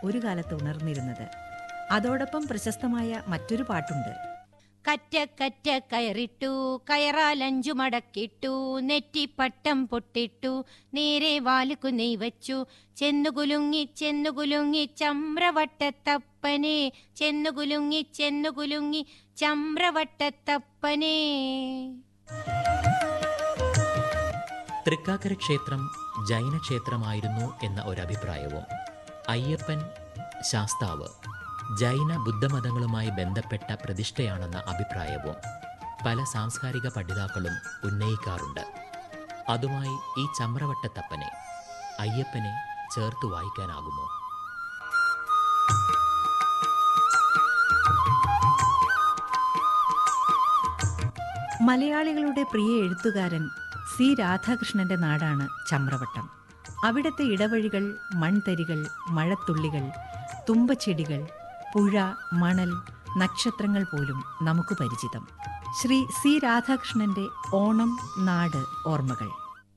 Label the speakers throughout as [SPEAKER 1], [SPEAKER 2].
[SPEAKER 1] ഒരു കാലത്ത് ഉണർന്നിരുന്നത് അതോടൊപ്പം പ്രശസ്തമായ മറ്റൊരു പാട്ടുണ്ട്
[SPEAKER 2] കറ്റ കറ്റ കയറിട്ടു കയറാലഞ്ചു മടക്കിട്ടു നെറ്റിപ്പട്ടം പൊട്ടിട്ടു നേരെ വാലുക്കു നെയ് വച്ചു ചെന്നുകുലുങ്ങി ചെന്നുകുലുങ്ങി ചമ്രവട്ടത്തപ്പനെ ചെന്നുകുലുങ്ങി ചെന്നുകുലുങ്ങി ചമ്രവട്ടത്തപ്പനെ
[SPEAKER 3] തൃക്കാക്കര ക്ഷേത്രം ജൈനക്ഷേത്രമായിരുന്നു എന്ന ഒരഭിപ്രായവും അയ്യപ്പൻ ശാസ്താവ് ജൈന ബുദ്ധമതങ്ങളുമായി ബന്ധപ്പെട്ട പ്രതിഷ്ഠയാണെന്ന അഭിപ്രായവും പല സാംസ്കാരിക പഠിതാക്കളും ഉന്നയിക്കാറുണ്ട് അതുമായി ഈ ചമ്രവട്ടത്തപ്പനെ അയ്യപ്പനെ ചേർത്ത് വായിക്കാനാകുമോ
[SPEAKER 1] മലയാളികളുടെ പ്രിയ എഴുത്തുകാരൻ സി രാധാകൃഷ്ണന്റെ നാടാണ് ചമ്രവട്ടം അവിടുത്തെ ഇടവഴികൾ മൺതരികൾ മഴത്തുള്ളികൾ തുമ്പച്ചെടികൾ പുഴ മണൽ നക്ഷത്രങ്ങൾ പോലും നമുക്ക് പരിചിതം ശ്രീ സി രാധാകൃഷ്ണന്റെ ഓണം നാട് ഓർമ്മകൾ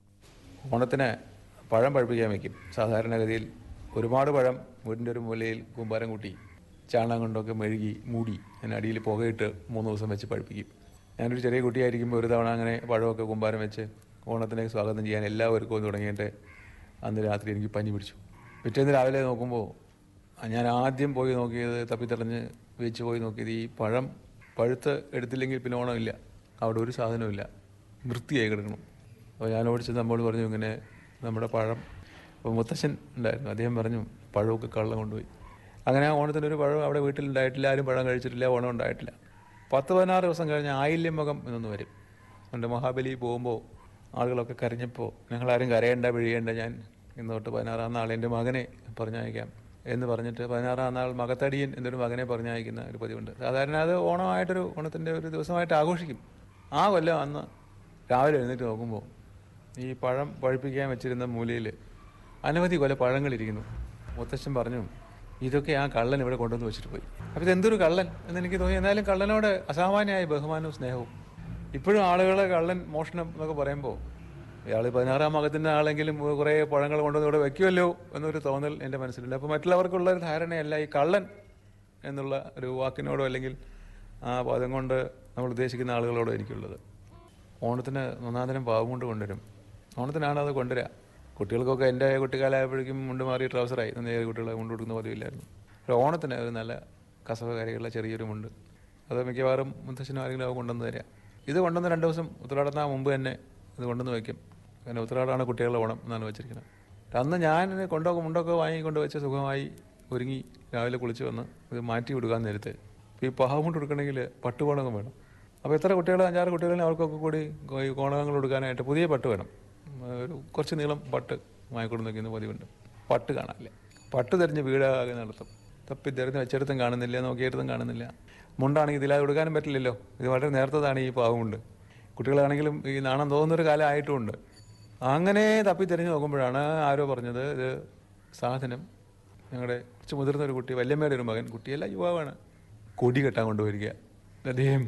[SPEAKER 4] ഓണത്തിന് പഴം പഴുപ്പിക്കാൻ വയ്ക്കും സാധാരണഗതിയിൽ ഒരുപാട് പഴം വീടിൻ്റെ ഒരു മൂലയിൽ കൂമ്പാരം കൂട്ടി ചാണകം കൊണ്ടൊക്കെ മെഴുകി മൂടി അതിന് അടിയിൽ പുകയിട്ട് മൂന്ന് ദിവസം വെച്ച് പഴുപ്പിക്കും ഞാനൊരു ചെറിയ കുട്ടിയായിരിക്കുമ്പോൾ ഒരു തവണ അങ്ങനെ പഴമൊക്കെ കൂമ്പാരം വെച്ച് ഓണത്തിനെ സ്വാഗതം ചെയ്യാൻ എല്ലാവർക്കും തുടങ്ങിയിട്ട് അന്ന് രാത്രി എനിക്ക് പനി പിടിച്ചു പിറ്റേന്ന് രാവിലെ നോക്കുമ്പോൾ ഞാൻ ആദ്യം പോയി നോക്കിയത് തപ്പിത്തടഞ്ഞ് വെച്ച് പോയി നോക്കിയത് ഈ പഴം പഴുത്ത് എടുത്തില്ലെങ്കിൽ പിന്നെ ഓണമില്ല അവിടെ ഒരു സാധനവുമില്ല വൃത്തിയായി കിടക്കണം അപ്പോൾ ഞാൻ ഓടിച്ച് നമ്മോട് പറഞ്ഞു ഇങ്ങനെ നമ്മുടെ പഴം അപ്പോൾ മുത്തശ്ശൻ ഉണ്ടായിരുന്നു അദ്ദേഹം പറഞ്ഞു പഴമൊക്കെ കള്ളം കൊണ്ടുപോയി അങ്ങനെ ആ ഓണത്തിന് ഒരു പഴം അവിടെ വീട്ടിലുണ്ടായിട്ടില്ല ആരും പഴം കഴിച്ചിട്ടില്ല ഓണം ഉണ്ടായിട്ടില്ല പത്ത് പതിനാറ് ദിവസം കഴിഞ്ഞ് ആയില്യം മുഖം എന്നൊന്ന് വരും എൻ്റെ മഹാബലി പോകുമ്പോൾ ആളുകളൊക്കെ കരഞ്ഞപ്പോൾ ഞങ്ങളാരും കരയേണ്ട പിഴിയേണ്ട ഞാൻ ഇന്ന് തൊട്ട് പതിനാറാം നാൾ എൻ്റെ മകനെ പറഞ്ഞയക്കാം എന്ന് പറഞ്ഞിട്ട് പതിനാറാം നാൾ മകത്തടിയൻ എന്നൊരു മകനെ പറഞ്ഞയക്കുന്ന ഒരു പതിവുണ്ട് സാധാരണ അത് ഓണമായിട്ടൊരു ഓണത്തിൻ്റെ ഒരു ദിവസമായിട്ട് ആഘോഷിക്കും ആ കൊല്ലം അന്ന് രാവിലെ എഴുന്നേറ്റ് നോക്കുമ്പോൾ ഈ പഴം പഴുപ്പിക്കാൻ വെച്ചിരുന്ന മൂലയിൽ അനവധി കൊല പഴങ്ങളിരിക്കുന്നു മുത്തശ്ശൻ പറഞ്ഞു ഇതൊക്കെ ആ കള്ളൻ ഇവിടെ കൊണ്ടുവന്ന് വെച്ചിട്ട് പോയി അപ്പോൾ ഇതെന്തൊരു കള്ളൻ എന്ന് എനിക്ക് തോന്നി എന്നാലും കള്ളനോട് അസാമാന്യമായ ബഹുമാനവും സ്നേഹവും ഇപ്പോഴും ആളുകളെ കള്ളൻ മോഷണം എന്നൊക്കെ പറയുമ്പോൾ ഇയാൾ പതിനാറാം മകത്തിൻ്റെ ആളെങ്കിലും കുറേ പഴങ്ങൾ കൊണ്ടുവന്ന് ഇവിടെ വെക്കുമല്ലോ എന്നൊരു തോന്നൽ എൻ്റെ മനസ്സിലുണ്ട് അപ്പോൾ മറ്റുള്ളവർക്കുള്ള ഒരു ധാരണയല്ല ഈ കള്ളൻ എന്നുള്ള ഒരു വാക്കിനോടോ അല്ലെങ്കിൽ ആ പദം കൊണ്ട് നമ്മൾ ഉദ്ദേശിക്കുന്ന ആളുകളോടോ എനിക്കുള്ളത് ഓണത്തിന് ഒന്നാന്തരം പാവം കൊണ്ട് കൊണ്ടുവരും ഓണത്തിനാണ് അത് കൊണ്ടുവരിക കുട്ടികൾക്കൊക്കെ എൻ്റെ കുട്ടിക്കാലായപ്പോഴേക്കും മുണ്ട് മാറി ട്രൗസറായി നേരെ കുട്ടികളെ കൊണ്ടു കൊടുക്കുന്ന പതിവില്ലായിരുന്നു പക്ഷേ ഓണത്തിന് ഒരു നല്ല കസവ കരയുള്ള ചെറിയൊരു മുണ്ട് അത് മിക്കവാറും മുത്തശ്ശനും ആരെങ്കിലും അത് കൊണ്ടുവന്ന് തരിക ഇത് കൊണ്ടുവന്ന് രണ്ട് ദിവസം ഉത്തരാടത്തിന് മുമ്പ് തന്നെ ഇത് കൊണ്ടുവന്ന് വയ്ക്കും കാരണം ഉത്തരാടമാണ് കുട്ടികളുടെ ഓണം എന്നാണ് വെച്ചിരിക്കുന്നത് അന്ന് ഞാൻ കൊണ്ടൊക്കെ മുണ്ടൊക്കെ വാങ്ങിക്കൊണ്ട് വെച്ച് സുഖമായി ഒരുങ്ങി രാവിലെ കുളിച്ച് വന്ന് ഇത് മാറ്റി വിടുകാൻ നേരത്തെ ഈ പാവം കൊണ്ട് കൊടുക്കണമെങ്കിൽ പട്ടുകോണകം വേണം അപ്പോൾ എത്ര കുട്ടികൾ അഞ്ചാറ് കുട്ടികളെ അവർക്കൊക്കെ കൂടി ഈ കോണകങ്ങൾ കൊടുക്കാനായിട്ട് പുതിയ പട്ട് വേണം ഒരു കുറച്ച് നീളം പട്ട് വാങ്ങിക്കൊണ്ട് നിൽക്കുന്ന പതിവുണ്ട് പട്ട് കാണാനില്ല പട്ട് തിരഞ്ഞ് വീടാകെ നടത്തും തപ്പി തിരഞ്ഞ് വെച്ചിടത്തും കാണുന്നില്ല നോക്കിയിടത്തും കാണുന്നില്ല മുണ്ടാണെങ്കിൽ ഇതിലാതെ കൊടുക്കാനും പറ്റില്ലല്ലോ ഇത് വളരെ നേരത്തതാണ് ഈ പാവമുണ്ട് കുട്ടികളാണെങ്കിലും ഈ നാണം തോന്നുന്നൊരു കാലം ആയിട്ടുമുണ്ട് അങ്ങനെ തപ്പി തിരഞ്ഞ് നോക്കുമ്പോഴാണ് ആരോ പറഞ്ഞത് ഇത് സാധനം ഞങ്ങളുടെ കുറച്ച് മുതിർന്ന ഒരു കുട്ടി വല്യമ്മയുടെ ഒരു മകൻ കുട്ടിയല്ല യുവാവാണ് കൊടി കെട്ടാൻ കൊണ്ടുപോയിരിക്കുക അദ്ദേഹം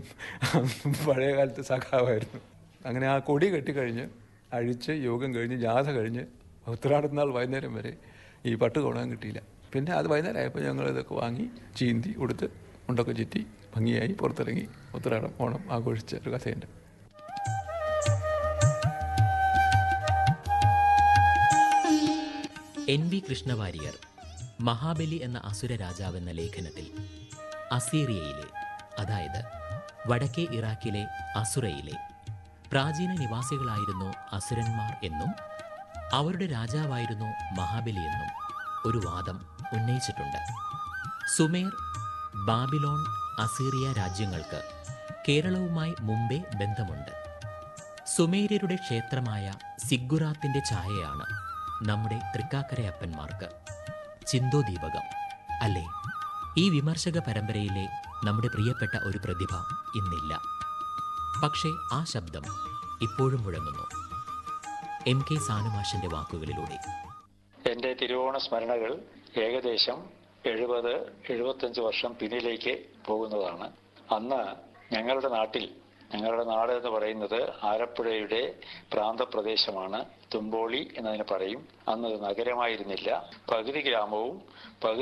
[SPEAKER 4] പഴയ കാലത്ത് സഖാവായിരുന്നു അങ്ങനെ ആ കൊടി കെട്ടിക്കഴിഞ്ഞ് അഴിച്ച് യോഗം കഴിഞ്ഞ് ജാഥ കഴിഞ്ഞ് ഉത്തരാടത്തിനാൾ വൈകുന്നേരം വരെ ഈ പട്ട് കൊണാൻ കിട്ടിയില്ല പിന്നെ അത് വൈകുന്നേരം ആയപ്പോൾ ഞങ്ങൾ ഇതൊക്കെ വാങ്ങി ചീന്തി ഉടുത്ത് മുണ്ടൊക്കെ ചുറ്റി ഭംഗിയായി പുറത്തിറങ്ങി ഉത്തരാടം ഓണം ആഘോഷിച്ച ഒരു കഥയുണ്ട്
[SPEAKER 3] എൻ വി കൃഷ്ണവാര്യർ മഹാബലി എന്ന അസുര രാജാവ് എന്ന ലേഖനത്തിൽ അസീറിയയിലെ അതായത് വടക്കേ ഇറാഖിലെ അസുറയിലെ പ്രാചീന നിവാസികളായിരുന്നു അസുരന്മാർ എന്നും അവരുടെ രാജാവായിരുന്നു മഹാബലി എന്നും ഒരു വാദം ഉന്നയിച്ചിട്ടുണ്ട് സുമേർ ബാബിലോൺ അസീറിയ രാജ്യങ്ങൾക്ക് കേരളവുമായി മുമ്പേ ബന്ധമുണ്ട് സുമേര്യരുടെ ക്ഷേത്രമായ സിഗുറാത്തിന്റെ ഛായയാണ് നമ്മുടെ തൃക്കാക്കരയപ്പന്മാർക്ക് ചിന്തോദീപകം അല്ലേ ഈ വിമർശക പരമ്പരയിലെ നമ്മുടെ പ്രിയപ്പെട്ട ഒരു പ്രതിഭ ഇന്നില്ല പക്ഷേ ആ ശബ്ദം ഇപ്പോഴും മുഴങ്ങുന്നു എം കെ സാനുമാഷിന്റെ വാക്കുകളിലൂടെ
[SPEAKER 5] എൻ്റെ തിരുവോണ സ്മരണകൾ ഏകദേശം എഴുപത് എഴുപത്തഞ്ച് വർഷം പിന്നിലേക്ക് പോകുന്നതാണ് അന്ന് ഞങ്ങളുടെ നാട്ടിൽ ഞങ്ങളുടെ നാട് എന്ന് പറയുന്നത് ആലപ്പുഴയുടെ പ്രാന്തപ്രദേശമാണ് തുമ്പോളി എന്നതിന് പറയും അന്ന് അത് നഗരമായിരുന്നില്ല പകുതി ഗ്രാമവും പകുതി